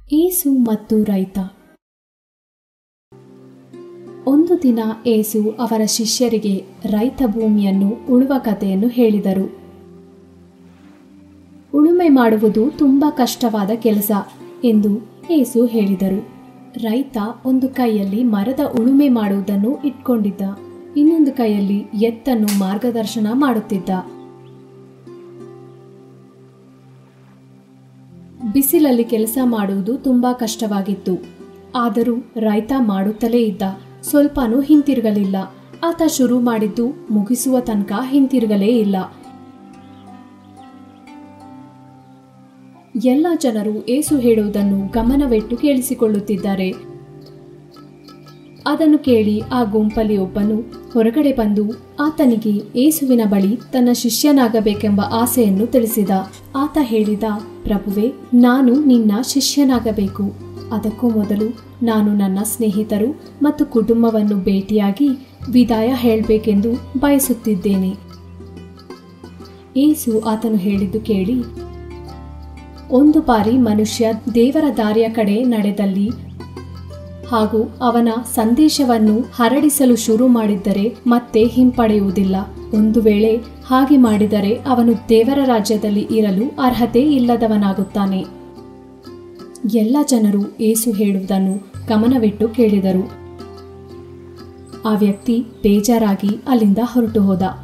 ಏಸು ಮತ್ತು ರೈತ ಒಂದು ದಿನ ಏಸು ಅವರ ಶಿಷ್ಯರಿಗೆ ರೈತ ಭೂಮಿಯನ್ನು ಉಳುವ ಕಥೆಯನ್ನು ಹೇಳಿದರು ಉಳುಮೆ ಮಾಡುವುದು ತುಂಬ ಕಷ್ಟವಾದ ಕೆಲಸ ಎಂದು ಏಸು ಹೇಳಿದರು ರೈತ ಒಂದು ಕೈಯಲ್ಲಿ ಮರದ ಉಳುಮೆ ಮಾಡುವುದನ್ನು ಇಟ್ಕೊಂಡಿದ್ದ ಇನ್ನೊಂದು ಕೈಯಲ್ಲಿ ಎತ್ತನ್ನು ಮಾರ್ಗದರ್ಶನ ಮಾಡುತ್ತಿದ್ದ ಬಿಸಿಲಲ್ಲಿ ಕೆಲಸ ಮಾಡುವುದು ತುಂಬ ಕಷ್ಟವಾಗಿತ್ತು ಆದರೂ ರೈತ ಮಾಡುತ್ತಲೇ ಇದ್ದ ಸ್ವಲ್ಪನೂ ಹಿಂತಿರುಗಲಿಲ್ಲ ಆತ ಶುರು ಮಾಡಿದ್ದು ಮುಗಿಸುವ ತನಕ ಹಿಂತಿರುಗಲೇ ಇಲ್ಲ ಎಲ್ಲ ಜನರು ಏಸು ಹೇಳುವುದನ್ನು ಗಮನವಿಟ್ಟು ಕೇಳಿಸಿಕೊಳ್ಳುತ್ತಿದ್ದಾರೆ ಅದನ್ನು ಕೇಳಿ ಆ ಗುಂಪಲ್ಲಿ ಒಬ್ಬನು ಹೊರಗಡೆ ಬಂದು ಆತನಿಗೆ ಏಸುವಿನ ಬಳಿ ತನ್ನ ಶಿಷ್ಯನಾಗಬೇಕೆಂಬ ಆಸೆಯನ್ನು ತಿಳಿಸಿದ ಆತ ಹೇಳಿದ ಪ್ರಭುವೆ ನಾನು ನಿನ್ನ ಶಿಷ್ಯನಾಗಬೇಕು ಅದಕ್ಕೂ ಮೊದಲು ನಾನು ನನ್ನ ಸ್ನೇಹಿತರು ಮತ್ತು ಕುಟುಂಬವನ್ನು ಭೇಟಿಯಾಗಿ ವಿದಾಯ ಹೇಳಬೇಕೆಂದು ಬಯಸುತ್ತಿದ್ದೇನೆ ಏಸು ಆತನು ಹೇಳಿದ್ದು ಕೇಳಿ ಒಂದು ಬಾರಿ ಮನುಷ್ಯ ದೇವರ ದಾರಿಯ ಕಡೆ ನಡೆದಲ್ಲಿ ಹಾಗೂ ಅವನ ಸಂದೇಶವನ್ನು ಹರಡಿಸಲು ಶುರು ಮಾಡಿದ್ದರೆ ಮತ್ತೆ ಹಿಂಪಡೆಯುವುದಿಲ್ಲ ಒಂದು ವೇಳೆ ಹಾಗೆ ಮಾಡಿದರೆ ಅವನು ದೇವರ ರಾಜ್ಯದಲ್ಲಿ ಇರಲು ಅರ್ಹತೆ ಇಲ್ಲದವನಾಗುತ್ತಾನೆ ಎಲ್ಲ ಜನರು ಏಸು ಹೇಳುವುದನ್ನು ಗಮನವಿಟ್ಟು ಕೇಳಿದರು ಆ ವ್ಯಕ್ತಿ ಬೇಜಾರಾಗಿ ಅಲ್ಲಿಂದ ಹೊರಟು ಹೋದ